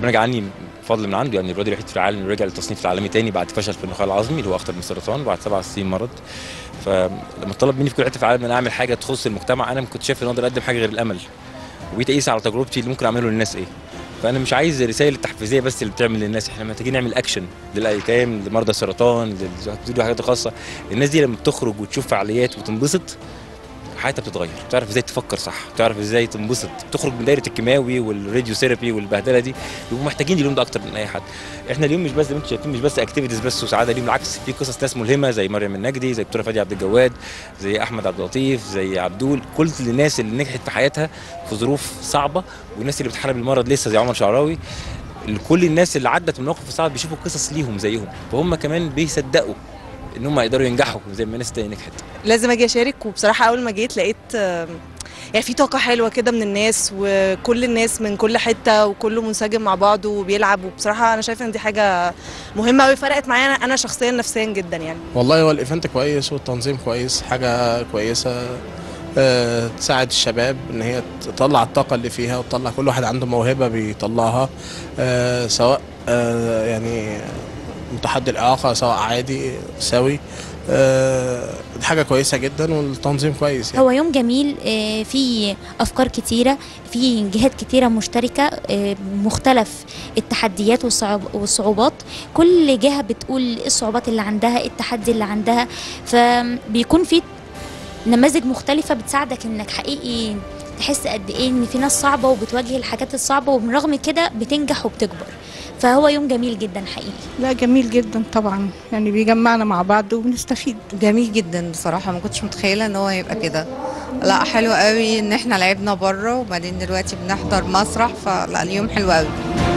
ربنا جعلني فضل من عنده يعني الواد الوحيد في العالم اللي رجع للتصنيف العالمي تاني بعد فشل في النخاع العظمي اللي هو اخطر من السرطان بعد سبع سنين مرض فلما طلب مني في كل حته في العالم ان انا اعمل حاجه تخص المجتمع انا ما كنت شايف ان اقدر اقدم حاجه غير الامل وبقيت اقيس على تجربتي اللي ممكن اعمله للناس ايه فانا مش عايز الرسائل التحفيزيه بس اللي بتعمل للناس احنا محتاجين نعمل اكشن للايتام لمرضى السرطان للحاجات الخاصه الناس دي لما بتخرج وتشوف فعاليات وتنبسط حياتها بتتغير بتعرف ازاي تفكر صح بتعرف ازاي تنبسط بتخرج من دايره الكيماوي والراديو ثيرابي والبهدله دي بيبقوا محتاجين اليوم ده اكتر من اي حد احنا اليوم مش بس زي ما انتم شايفين مش بس اكتيفيتيز بس وسعاده اليوم بالعكس في قصص ناس ملهمه زي مريم النجدي زي دكتوره فادي عبد الجواد زي احمد عبد اللطيف زي عبدول كل الناس اللي نجحت في حياتها في ظروف صعبه والناس اللي بتحارب المرض لسه زي عمر شعراوي كل الناس اللي عدت من موقف صعب بيشوفوا قصص ليهم زيهم فهم كمان بيصدقوا ان هم يقدروا ينجحوا زي ما الناس تاني نجحت لازم اجي اشارك وبصراحه اول ما جيت لقيت آم، يعني في طاقه حلوه كده من الناس وكل الناس من كل حته وكله منسجم مع بعضه وبيلعب وبصراحه انا شايفه ان دي حاجه مهمه قوي فرقت معايا انا أنا شخصيا نفسيا جدا يعني والله هو الايفنت كويس والتنظيم كويس حاجه كويسه آه، تساعد الشباب ان هي تطلع الطاقه اللي فيها وتطلع كل واحد عنده موهبه بيطلعها آه، سواء آه، يعني متحدي الاعاقه سواء عادي سوي آه، دي حاجه كويسه جدا والتنظيم كويس يعني. هو يوم جميل آه، فيه افكار كتيره فيه جهات كتيره مشتركه آه، مختلف التحديات والصعوب- والصعوبات كل جهه بتقول إيه الصعوبات اللي عندها إيه التحدي اللي عندها فبيكون في نماذج مختلفه بتساعدك انك حقيقي تحس قد ايه ان في ناس صعبه وبتواجه الحاجات الصعبه ومن رغم كده بتنجح وبتكبر فهو يوم جميل جدا حقيقي لا جميل جدا طبعا يعني بيجمعنا مع بعض وبنستفيد جميل جدا بصراحة ما كنتش متخيلة ان هو هيبقى كده لا حلو قوي ان احنا لعبنا بره وبعدين دلوقتي بنحضر مسرح فلا اليوم حلو قوي